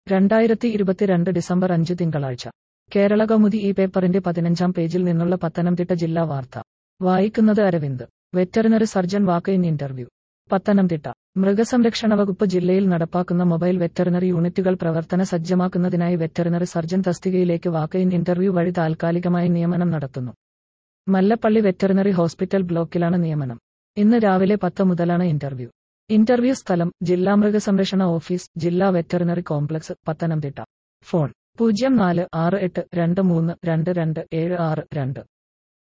രണ്ടായിരത്തി ഇരുപത്തിരണ്ട് ഡിസംബർ അഞ്ച് തിങ്കളാഴ്ച കേരള കൗമുദി ഈ പേപ്പറിന്റെ പതിനഞ്ചാം പേജിൽ നിന്നുള്ള പത്തനംതിട്ട ജില്ലാ വാർത്ത വായിക്കുന്നത് Aravind veterinary surgeon walk in interview Pathanamthitta മൃഗസംരക്ഷണ വകുപ്പ് ജില്ലയിൽ നടപ്പാക്കുന്ന മൊബൈൽ വെറ്ററിനറി യൂണിറ്റുകൾ പ്രവർത്തന സജ്ജമാക്കുന്നതിനായി വെറ്ററിനറി സർജൻ തസ്തികയിലേക്ക് വാക്ക് ഇൻ ഇന്റർവ്യൂ വഴി താൽക്കാലികമായി നിയമനം നടത്തുന്നു മല്ലപ്പള്ളി വെറ്ററിനറി ഹോസ്പിറ്റൽ ബ്ലോക്കിലാണ് നിയമനം ഇന്ന് രാവിലെ പത്ത് മുതലാണ് ഇന്റർവ്യൂ ഇന്റർവ്യൂ സ്ഥലം ജില്ലാ മൃഗസംരക്ഷണ ഓഫീസ് ജില്ലാ വെറ്ററിനറി കോംപ്ലക്സ് പത്തനംതിട്ട ഫോൺ പൂജ്യം നാല് ആറ് എട്ട് രണ്ട് മൂന്ന് രണ്ട് രണ്ട് ഏഴ് ആറ് രണ്ട്